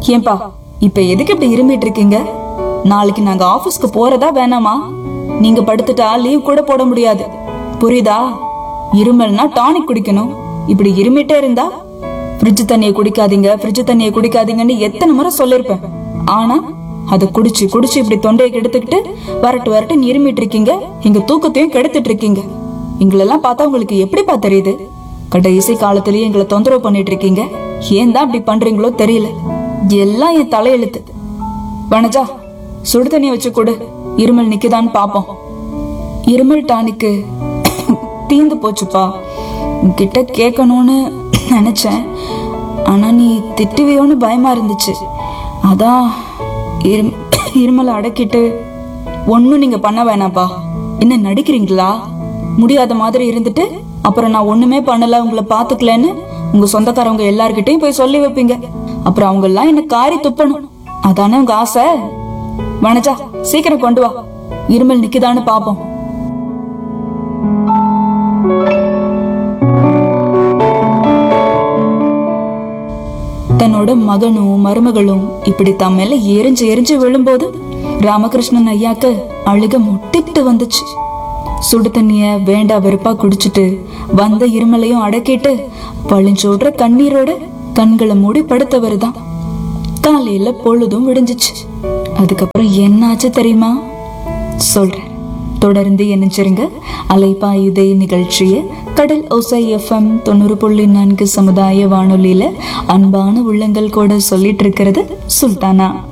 ஏன்பா இப்ப எதுக்கு இப்படி இருமிட்டு இருக்கீங்க நாளைக்கு நாங்க ஆபீஸ்க்கு போறதா வேணாமா நீங்க படுத்துட்டா லீவ் கூட போட முடியாது புரியுதா இருமல்னா டானிக் குடிக்கணும் இப்படி இருமிட்டே இருந்தா ஃப்ரிட்ஜ் தண்ணியை குடிக்காதீங்க ஃப்ரிட்ஜ் தண்ணியை குடிக்காதீங்கன்னு எத்தனை முறை சொல்லிருப்பேன் ஆனா அதை குடிச்சு குடிச்சு இப்படி தொண்டையை கெடுத்துக்கிட்டு வரட்டு வரட்டு இருமிட்டு இருக்கீங்க எங்க தூக்கத்தையும் கெடுத்துட்டு இருக்கீங்க எங்களெல்லாம் பார்த்தா உங்களுக்கு எப்படிப்பா தெரியுது கடைசி காலத்திலயும் எங்களை தொந்தரவு பண்ணிட்டு இருக்கீங்க ஏன் தான் அப்படி பண்றீங்களோ தெரியல எல்லாம் என் தலையெழுத்து வனஜா சுடு தண்ணிய வச்சு கொடு இருமல் நிக்குதான்னு பாப்போம் இருமல் டானிக்கு தீந்து போச்சுப்பா உன்கிட்ட கேட்கணும்னு நினைச்சேன் ஆனா நீ திட்டுவியோன்னு பயமா இருந்துச்சு அதான் இரும் இருமலை அடக்கிட்டு ஒன்னும் நீங்க பண்ண வேணாப்பா என்ன நடிக்கிறீங்களா முடியாத மாதிரி இருந்துட்டு அப்புறம் நான் ஒண்ணுமே பண்ணல உங்களை பாத்துக்கலன்னு உங்க சொந்தக்காரவங்க எல்லார்கிட்டயும் போய் சொல்லி வைப்பீங்க அப்புறம் அவங்க எல்லாம் என்ன காரி துப்பணும் அதானே உங்க ஆசை வனஜா சீக்கிரம் கொண்டு வா இருமல் நிக்குதான்னு பாப்போம் தன்னோட மகனும் மருமகளும் இப்படி தம் மேல எரிஞ்சு எரிஞ்சு விழும்போது ராமகிருஷ்ணன் ஐயாக்கு அழுக முட்டிட்டு வந்துச்சு சுடு தண்ணிய வேண்டா வெறுப்பா குடிச்சிட்டு வந்த இருமலையும் அடக்கிட்டு பழிஞ்சோடுற கண்ணீரோட கண்களை மூடி படுத்தவர் தான் காலையில பொழுதும் விடிஞ்சிச்சு அதுக்கப்புறம் என்னாச்சு தெரியுமா சொல்றேன் தொடர்ந்து இணைஞ்சிருங்க அலைப்பாயுதை நிகழ்ச்சியை கடல் ஒசை எஃப்எம் தொண்ணூறு புள்ளி நான்கு சமுதாய வானொலியில அன்பான உள்ளங்கள் கூட சொல்லிட்டு இருக்கிறது சுல்தானா